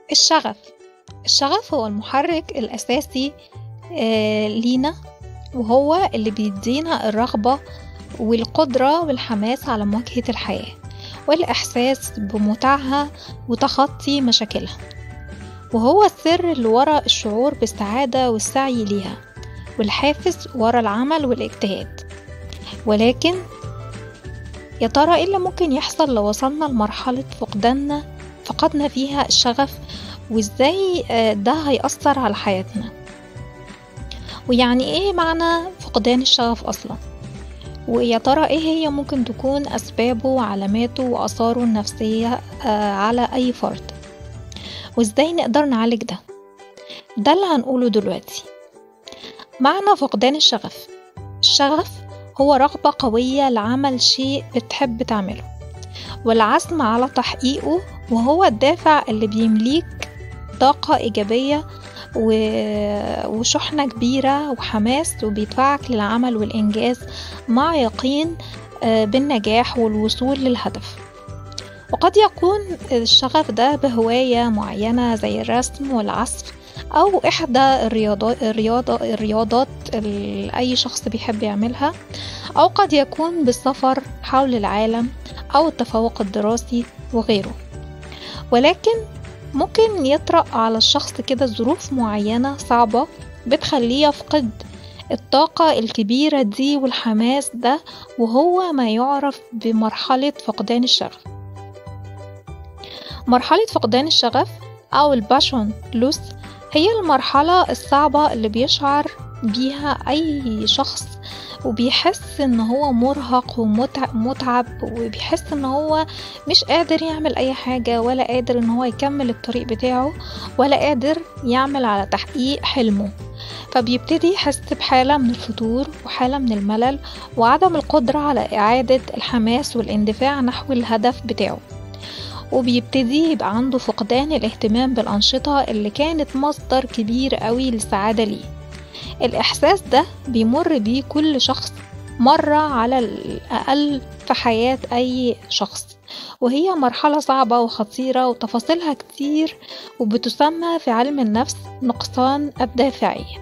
الشغف الشغف هو المحرك الأساسي آه، لينا وهو اللي بيدينا الرغبة والقدرة والحماس على مواجهة الحياة والإحساس بمتعها وتخطي مشاكلها وهو السر اللي ورا الشعور بالسعادة والسعي ليها والحافز ورا العمل والاجتهاد ولكن يا ترى ايه اللي ممكن يحصل لو وصلنا لمرحلة فقداننا فقدنا فيها الشغف وازاي آه، ده هيأثر على حياتنا ويعني ايه معنى فقدان الشغف اصلا ويا ترى ايه هي ممكن تكون اسبابه وعلاماته واثاره النفسية آه، على اي فرد وازاي نقدر نعالج ده ده اللي هنقوله دلوقتي معنى فقدان الشغف الشغف هو رغبة قوية لعمل شيء بتحب تعمله والعزم على تحقيقه وهو الدافع اللي بيمليك طاقة إيجابية وشحنة كبيرة وحماس وبيدفعك للعمل والإنجاز مع يقين آه، بالنجاح والوصول للهدف وقد يكون الشغف ده بهواية معينة زي الرسم والعزف أو إحدى الرياضات, الرياضة الرياضات اللي أي شخص بيحب يعملها أو قد يكون بالسفر حول العالم أو التفوق الدراسي وغيره ولكن ممكن يطرأ على الشخص كده ظروف معينة صعبة بتخليه يفقد الطاقة الكبيرة دي والحماس ده وهو ما يعرف بمرحلة فقدان الشغف مرحلة فقدان الشغف أو الباشون لوس هي المرحلة الصعبة اللي بيشعر بيها أي شخص وبيحس ان هو مرهق ومتعب وبيحس ان هو مش قادر يعمل اي حاجة ولا قادر ان هو يكمل الطريق بتاعه ولا قادر يعمل على تحقيق حلمه فبيبتدي يحس بحالة من الفتور وحالة من الملل وعدم القدرة على إعادة الحماس والاندفاع نحو الهدف بتاعه وبيبتدي يبقى عنده فقدان الاهتمام بالأنشطة اللي كانت مصدر كبير قوي للسعادة ليه الإحساس ده بيمر بيه كل شخص مرة على الأقل في حياة أي شخص وهي مرحلة صعبة وخطيرة وتفاصيلها كتير وبتسمى في علم النفس نقصان الدافعية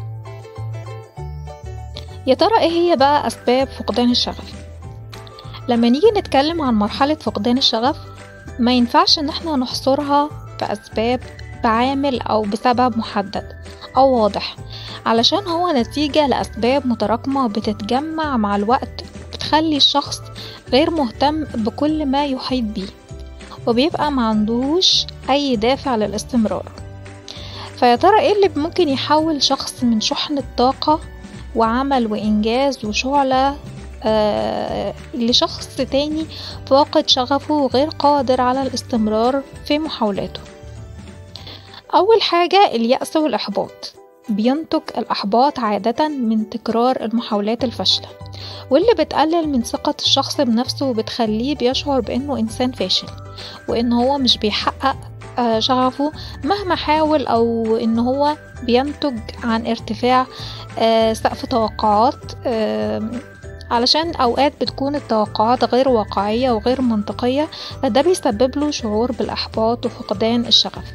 يا ترى ايه هي بقى أسباب فقدان الشغف؟ لما نيجي نتكلم عن مرحلة فقدان الشغف ما ينفعش ان احنا نحصرها في أسباب بعامل أو بسبب محدد أو واضح علشان هو نتيجة لأسباب متراكمة بتتجمع مع الوقت بتخلي الشخص غير مهتم بكل ما يحيط بيه وبيبقى معندوش أي دافع للاستمرار فيا ترى ايه اللي ممكن يحول شخص من شحنة طاقة وعمل وإنجاز وشعلة آه لشخص تاني فاقد شغفه وغير قادر على الاستمرار في محاولاته أول حاجة اليأس والإحباط بينتج الإحباط عادة من تكرار المحاولات الفاشلة واللي بتقلل من ثقة الشخص بنفسه وبتخليه بيشعر بأنه إنسان فاشل وإن هو مش بيحقق آه، شغفه مهما حاول أو إن هو بينتج عن ارتفاع آه، سقف توقعات علشان أوقات بتكون التوقعات غير واقعية وغير منطقية فده بيسبب له شعور بالإحباط وفقدان الشغف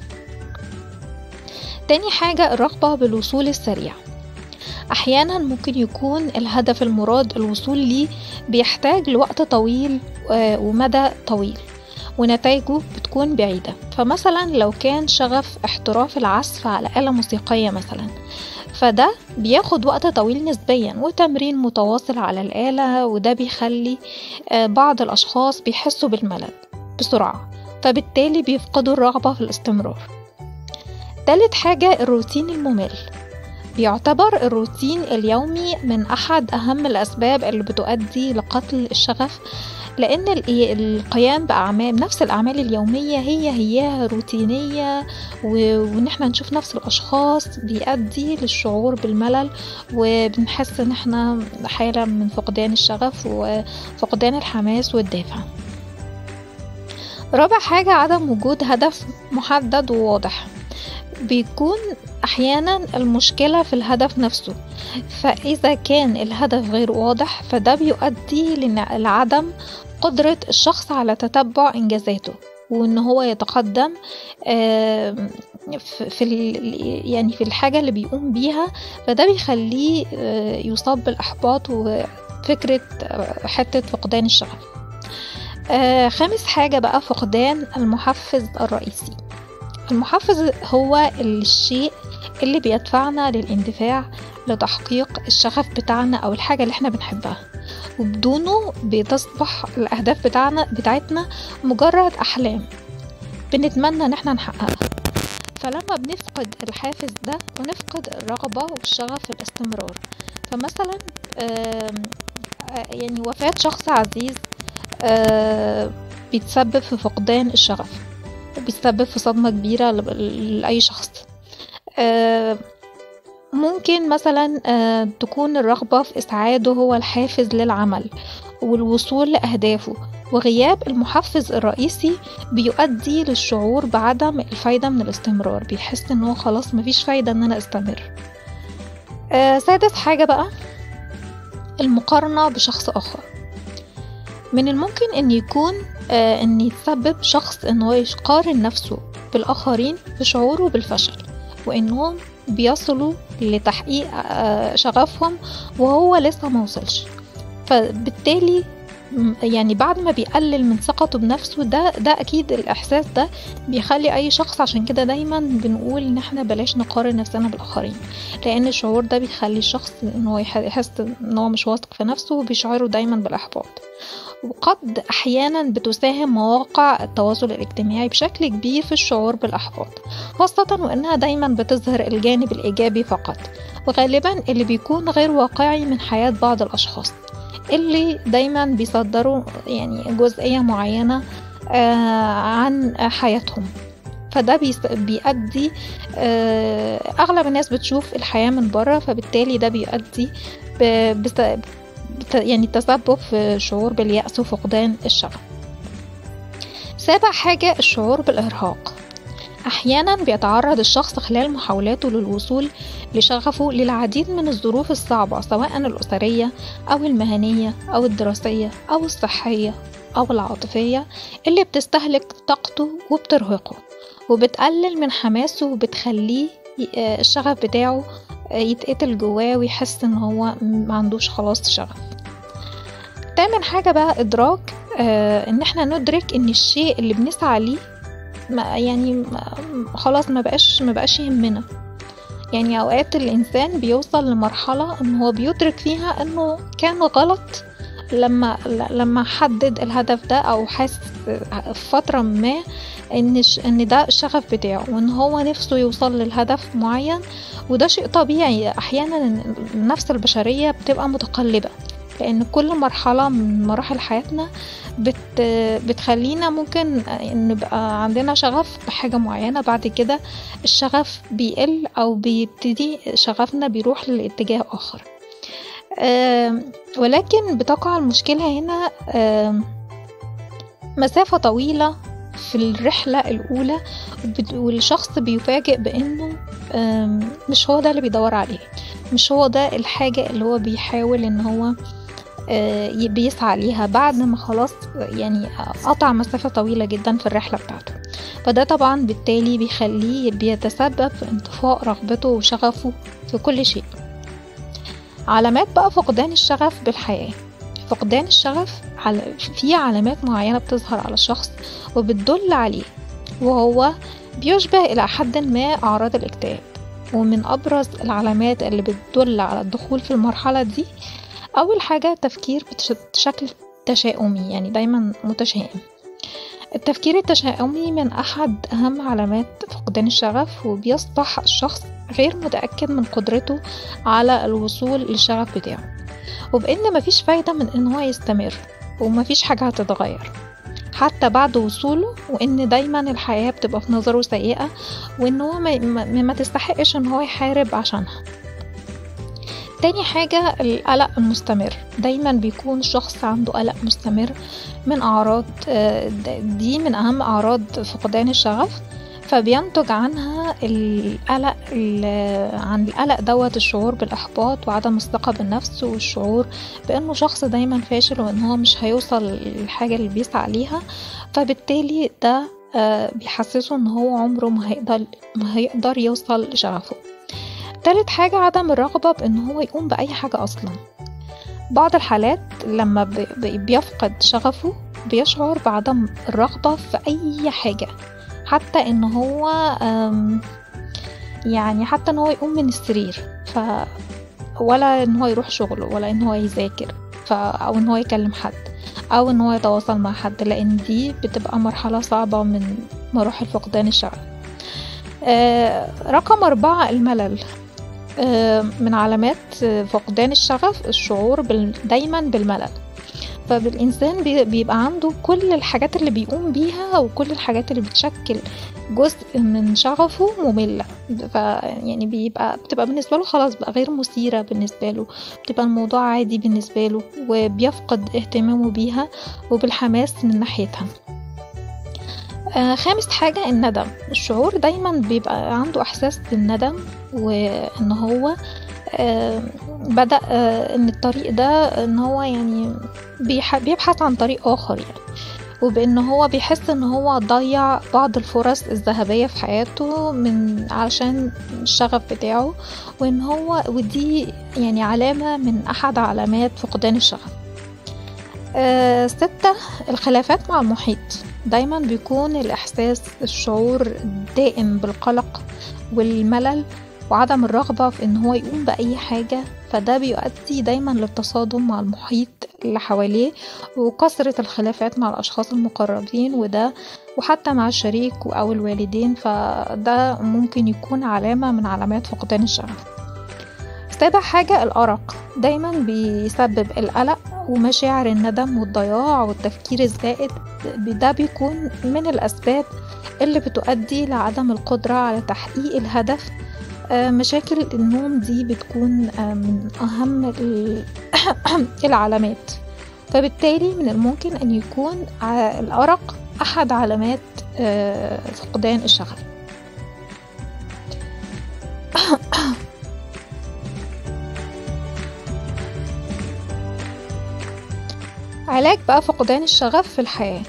تاني حاجة الرغبة بالوصول السريع أحيانا ممكن يكون الهدف المراد الوصول ليه بيحتاج لوقت طويل آه، ومدى طويل ونتائجه بتكون بعيدة فمثلا لو كان شغف احتراف العزف على آلة موسيقية مثلا فده بياخد وقت طويل نسبيا وتمرين متواصل على الآلة وده بيخلي آه، بعض الأشخاص بيحسوا بالملل بسرعة فبالتالي بيفقدوا الرغبة في الاستمرار تالت حاجة الروتين الممل بيعتبر الروتين اليومي من أحد أهم الأسباب اللي بتؤدي لقتل الشغف لأن القيام بأعمال نفس الأعمال اليومية هي هي روتينية وإن احنا نشوف نفس الأشخاص بيؤدي للشعور بالملل وبنحس إن احنا حالة من فقدان الشغف وفقدان الحماس والدافع رابع حاجة عدم وجود هدف محدد وواضح بيكون أحيانا المشكلة في الهدف نفسه فإذا كان الهدف غير واضح فده بيؤدي لعدم قدرة الشخص على تتبع إنجازاته وان هو يتقدم في يعني في الحاجة اللي بيقوم بيها فده بيخليه يصاب بالإحباط وفكرة حتة فقدان الشغف خامس حاجة بقى فقدان المحفز الرئيسي المحفز هو الشيء اللي بيدفعنا للاندفاع لتحقيق الشغف بتاعنا أو الحاجة اللي احنا بنحبها وبدونه بتصبح الأهداف بتاعنا بتاعتنا مجرد أحلام بنتمنى إن احنا نحققها فلما بنفقد الحافز ده ونفقد الرغبة والشغف في الاستمرار فمثلا يعني وفاة شخص عزيز بيتسبب في فقدان الشغف وبيسبب في صدمة كبيرة لأي شخص ممكن مثلا تكون الرغبة في إسعاده هو الحافز للعمل والوصول لأهدافه وغياب المحفز الرئيسي بيؤدي للشعور بعدم الفايدة من الاستمرار بيحس ان هو خلاص مفيش فايدة ان انا استمر آه سادس حاجة بقى المقارنة بشخص آخر من الممكن ان يكون آه ان يتسبب شخص ان هو يقارن نفسه بالآخرين بشعوره بالفشل وانهم بيصلوا لتحقيق آه شغفهم وهو لسه موصلش فبالتالي يعني بعد ما بيقلل من ثقته بنفسه ده ده اكيد الاحساس ده بيخلي اي شخص عشان كده دايما بنقول ان احنا بلاش نقارن نفسنا بالاخرين لان الشعور ده بيخلي الشخص ان هو يحس ان هو مش واثق في نفسه وبيشعره دايما بالاحباط وقد احيانا بتساهم مواقع التواصل الاجتماعي بشكل كبير في الشعور بالاحباط خاصه وانها دايما بتظهر الجانب الايجابي فقط وغالبا اللي بيكون غير واقعي من حياه بعض الاشخاص اللي دايما بيصدروا يعني جزئية معينة عن حياتهم فده بيؤدي أغلب الناس بتشوف الحياة من بره فبالتالي ده بيؤدي يعني التسبب في شعور باليأس وفقدان الشغف سابع حاجة الشعور بالإرهاق أحيانا بيتعرض الشخص خلال محاولاته للوصول لشغفه للعديد من الظروف الصعبة سواء الأسرية أو المهنية أو الدراسية أو الصحية أو العاطفية اللي بتستهلك طاقته وبترهقه وبتقلل من حماسه وبتخليه الشغف بتاعه يتقتل جواه ويحس ان هو معندوش خلاص شغف تامن حاجة بقى إدراك آه إن احنا ندرك إن الشيء اللي بنسعى ليه ما يعني ما خلاص ما بقاش ما بقاش يهمنا يعني اوقات الانسان بيوصل لمرحله ان هو بيدرك فيها انه كان غلط لما لما حدد الهدف ده او حس في فتره ما ان ان ده الشغف بتاعه وان هو نفسه يوصل للهدف معين وده شيء طبيعي احيانا النفس البشريه بتبقى متقلبه لان كل مرحله من مراحل حياتنا بت بتخلينا ممكن نبقى عندنا شغف بحاجه معينه بعد كده الشغف بيقل او بيبتدي شغفنا بيروح لاتجاه اخر ولكن بتقع المشكله هنا مسافه طويله في الرحلة الأولى والشخص بيفاجئ بأنه مش هو ده اللي بيدور عليه مش هو ده الحاجة اللي هو بيحاول ان هو بيسعى ليها بعد ما خلاص يعني قطع مسافة طويلة جدا في الرحلة بتاعته فده طبعا بالتالي بيخليه بيتسبب في انطفاء رغبته وشغفه في كل شيء علامات بقى فقدان الشغف بالحياة فقدان الشغف في علامات معينة بتظهر على الشخص وبتدل عليه وهو بيشبه إلى حد ما أعراض الاكتئاب ومن أبرز العلامات اللي بتدل على الدخول في المرحلة دي أول حاجة تفكير بشكل تشاؤمي يعني دايما متشائم التفكير التشاؤمي من أحد أهم علامات فقدان الشغف وبيصبح الشخص غير متأكد من قدرته على الوصول للشغف بتاعه وبإن مفيش فايدة من إن هو يستمر ومفيش حاجة هتتغير حتى بعد وصوله وإن دايما الحياة بتبقى في نظره سيئة وإن هو ما, ما تستحقش إن هو يحارب عشانها تاني حاجة القلق المستمر دايما بيكون الشخص عنده قلق مستمر من أعراض دي من أهم أعراض فقدان الشغف فبينتج عنها القلق عن القلق دوت الشعور بالإحباط وعدم الثقة بالنفس والشعور بأنه شخص دايما فاشل وأن هو مش هيوصل للحاجة اللي بيسعى ليها فبالتالي ده آه، بيحسسه ان هو عمره ما هيقدر ما هيقدر يوصل لشغفه تالت حاجة عدم الرغبة بان هو يقوم بأي حاجة اصلا بعض الحالات لما ب- ب- بيفقد شغفه بيشعر بعدم الرغبة في أي حاجة حتى إن هو أم، يعني حتى إن هو يقوم من السرير ف ولا إن هو يروح شغله ولا إن هو يذاكر ف... أو إن هو يكلم حد أو إن هو يتواصل مع حد لأن دي بتبقى مرحلة صعبة من مراحل فقدان الشغف آه، رقم أربعة الملل آه، من علامات آه، فقدان الشغف الشعور بال... دايما بالملل فالإنسان بي- بيبقى عنده كل الحاجات اللي بيقوم بيها وكل الحاجات اللي بتشكل جزء من شغفه مملة ف يعني بيبقى بتبقى بالنسبة له خلاص بقى غير مثيرة بالنسبة له بتبقى الموضوع عادي بالنسبة له وبيفقد اهتمامه بيها وبالحماس من ناحيتها آه خامس حاجة الندم الشعور دايما بيبقى عنده إحساس بالندم وإن هو آه بدأ آه إن الطريق ده إن هو يعني بيح- بيبحث عن طريق آخر يعني وبإن هو بيحس إن هو ضيع بعض الفرص الذهبية في حياته من علشان الشغف بتاعه وإن هو ودي يعني علامة من أحد علامات فقدان الشغف آه ستة الخلافات مع المحيط دايما بيكون الإحساس الشعور دائم بالقلق والملل وعدم الرغبة في إن هو يقوم بأي حاجة فده بيؤدي دايما للتصادم مع المحيط اللي حواليه وكثرة الخلافات مع الأشخاص المقربين وده وحتى مع الشريك أو الوالدين فده ممكن يكون علامة من علامات فقدان الشغف سابع حاجة الأرق دايما بيسبب القلق ومشاعر الندم والضياع والتفكير الزائد ده بيكون من الأسباب اللي بتؤدي لعدم القدرة على تحقيق الهدف آه، مشاكل النوم دي بتكون آه، من أهم ال- العلامات فبالتالي من الممكن أن يكون ع- الأرق أحد علامات آه، فقدان الشغف علاج بقى فقدان الشغف في الحياة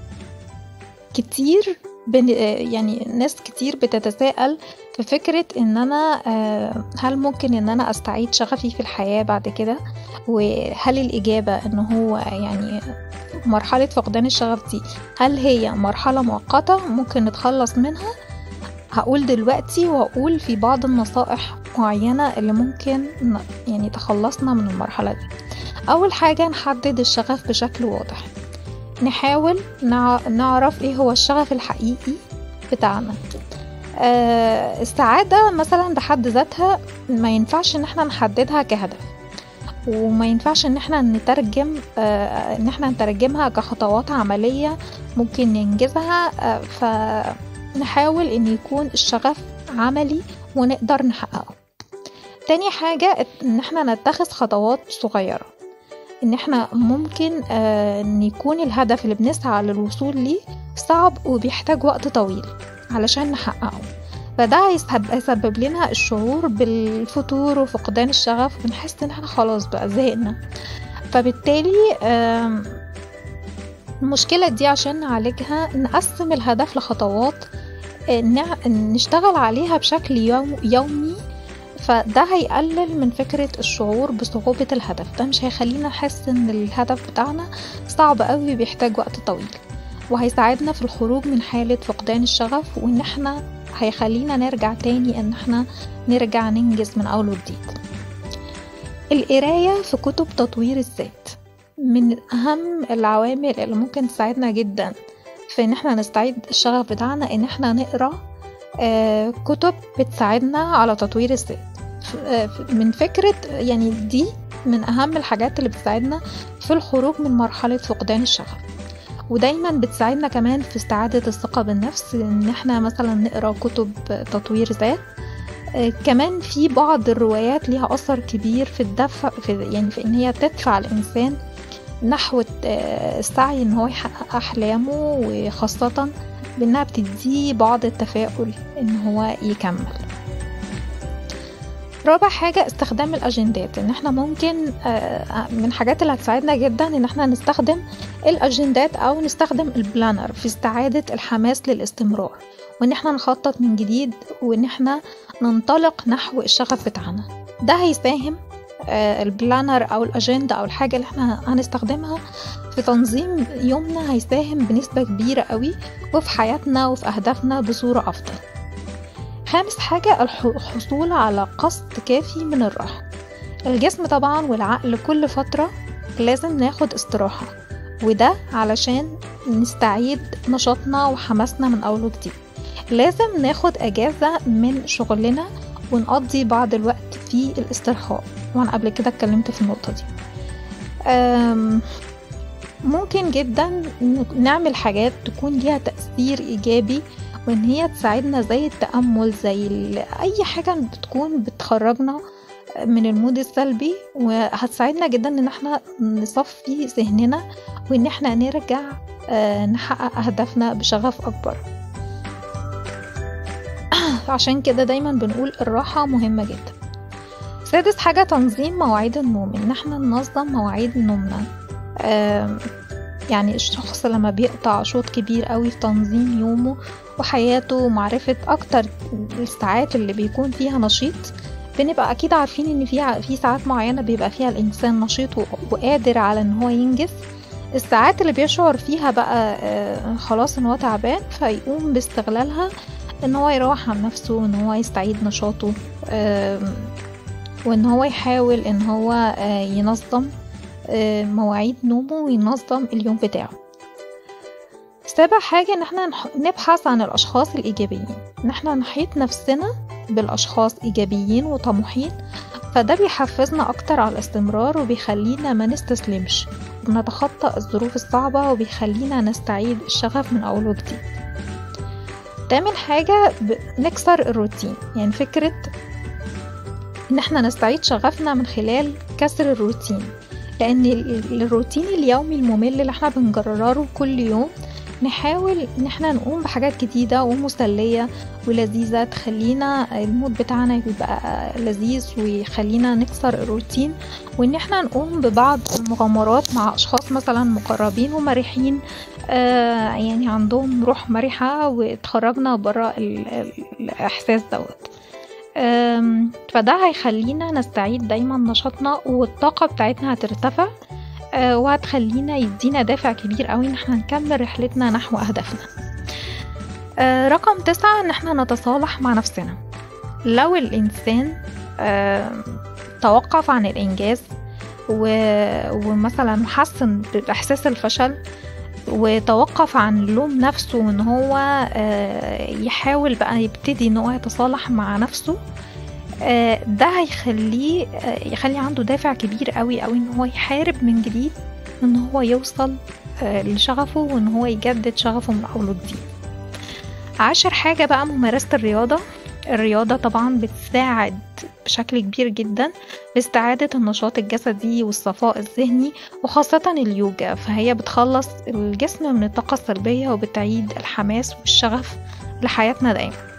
كتير بن... يعني ناس كتير بتتساءل في فكرة ان انا آه، هل ممكن ان انا استعيد شغفي في الحياة بعد كده وهل الاجابة ان هو يعني مرحلة فقدان الشغف دي هل هي مرحلة مؤقتة ممكن نتخلص منها هقول دلوقتي وهقول في بعض النصائح معينة اللي ممكن ن- يعني تخلصنا من المرحلة دي أول حاجة نحدد الشغف بشكل واضح نحاول نع- نعرف ايه هو الشغف الحقيقي بتاعنا آه، السعادة مثلا بحد ذاتها ما ينفعش ان احنا نحددها كهدف وما ينفعش ان احنا نترجم آه، ان احنا نترجمها كخطوات عملية ممكن ننجزها آه، فنحاول ان يكون الشغف عملي ونقدر نحققه تاني حاجة ان احنا نتخذ خطوات صغيرة ان احنا ممكن آه، ان يكون الهدف اللي بنسعى للوصول ليه صعب وبيحتاج وقت طويل علشان نحققه فده هيسبب, هيسبب لنا الشعور بالفتور وفقدان الشغف ونحس ان احنا خلاص بقى زهقنا فبالتالي آم، المشكلة دي عشان نعالجها نقسم الهدف لخطوات آه، نع- نشتغل عليها بشكل يوم يومي فده هيقلل من فكرة الشعور بصعوبة الهدف ده مش هيخلينا نحس ان الهدف بتاعنا صعب قوي وبيحتاج وقت طويل وهيساعدنا في الخروج من حالة فقدان الشغف وان احنا هيخلينا نرجع تاني ان احنا نرجع ننجز من اول وجديد القراية في كتب تطوير الذات من اهم العوامل اللي ممكن تساعدنا جدا في ان احنا نستعيد الشغف بتاعنا ان احنا نقرا آه، كتب بتساعدنا على تطوير الذات ف- آه، ف- من فكرة يعني دي من أهم الحاجات اللي بتساعدنا في الخروج من مرحلة فقدان الشغف ودايما بتساعدنا كمان في استعادة الثقة بالنفس ان احنا مثلا نقرا كتب تطوير ذات آه، كمان في بعض الروايات ليها أثر كبير في الدفع في يعني في ان هي تدفع الإنسان نحو آه، السعي ان هو يحقق أحلامه وخاصة بانها بتديه بعض التفاؤل ان هو يكمل رابع حاجة استخدام الأجندات إن احنا ممكن آه، من الحاجات اللي هتساعدنا جدا إن احنا نستخدم الأجندات أو نستخدم البلانر في استعادة الحماس للاستمرار وإن احنا نخطط من جديد وإن احنا ننطلق نحو الشغف بتاعنا ده هيساهم آه، البلانر أو الأجندة أو الحاجة اللي احنا هنستخدمها في تنظيم يومنا هيساهم بنسبة كبيرة قوي وفي حياتنا وفي أهدافنا بصورة أفضل خامس حاجة الحصول على قسط كافي من الراحة الجسم طبعا والعقل كل فترة لازم ناخد استراحة وده علشان نستعيد نشاطنا وحماسنا من أول وجديد لازم ناخد أجازة من شغلنا ونقضي بعض الوقت في الاسترخاء وأنا قبل كده اتكلمت في النقطة دي ممكن جدا نعمل حاجات تكون ليها تأثير إيجابي وإن هي تساعدنا زي التأمل زي أي حاجة بتكون بتخرجنا من المود السلبي وهتساعدنا جدا ان احنا نصفي ذهننا وان احنا نرجع آه، نحقق اهدافنا بشغف اكبر عشان كده دايما بنقول الراحة مهمة جدا سادس حاجة تنظيم مواعيد النوم ان احنا ننظم مواعيد نومنا يعني الشخص لما بيقطع شوط كبير قوي في تنظيم يومه وحياته ومعرفة أكتر الساعات اللي بيكون فيها نشيط بنبقى أكيد عارفين إن في في ساعات معينة بيبقى فيها الإنسان نشيط وقادر على إن هو ينجز الساعات اللي بيشعر فيها بقى آه، خلاص إن هو تعبان فيقوم باستغلالها إن هو يروح عن نفسه إن هو يستعيد نشاطه وإن هو يحاول إن هو آه، ينظم آه، مواعيد نومه وينظم اليوم بتاعه سابع حاجة ان احنا نبحث عن الاشخاص الايجابيين ان احنا نحيط نفسنا بالاشخاص ايجابيين وطموحين فده بيحفزنا اكتر على الاستمرار وبيخلينا ما نستسلمش ونتخطى الظروف الصعبة وبيخلينا نستعيد الشغف من اول وجديد تامن حاجة نكسر الروتين يعني فكرة ان احنا نستعيد شغفنا من خلال كسر الروتين لان الروتين اليومي الممل اللي احنا بنجرره كل يوم نحاول ان احنا نقوم بحاجات جديدة ومسلية ولذيذة تخلينا المود بتاعنا يبقى لذيذ ويخلينا نكسر الروتين وان احنا نقوم ببعض المغامرات مع اشخاص مثلا مقربين ومريحين آه يعني عندهم روح مرحة وتخرجنا برا الاحساس دوت فده هيخلينا نستعيد دايما نشاطنا والطاقة بتاعتنا هترتفع آه، وهتخلينا يدينا دافع كبير قوي ان احنا نكمل رحلتنا نحو اهدافنا آه، رقم تسعة ان احنا نتصالح مع نفسنا لو الانسان توقف عن الانجاز ومثلا حسن باحساس الفشل وتوقف عن لوم نفسه ان هو آه، يحاول بقى يبتدي ان هو يتصالح مع نفسه آه، ده هيخليه آه، يخلي عنده دافع كبير قوي قوي ان هو يحارب من جديد ان هو يوصل لشغفه وان هو يجدد شغفه من اول وجديد عاشر حاجة بقى ممارسة الرياضة الرياضة طبعا بتساعد بشكل كبير جدا لاستعادة النشاط الجسدي والصفاء الذهني وخاصة اليوجا فهي بتخلص الجسم من الطاقة السلبية وبتعيد الحماس والشغف لحياتنا دايما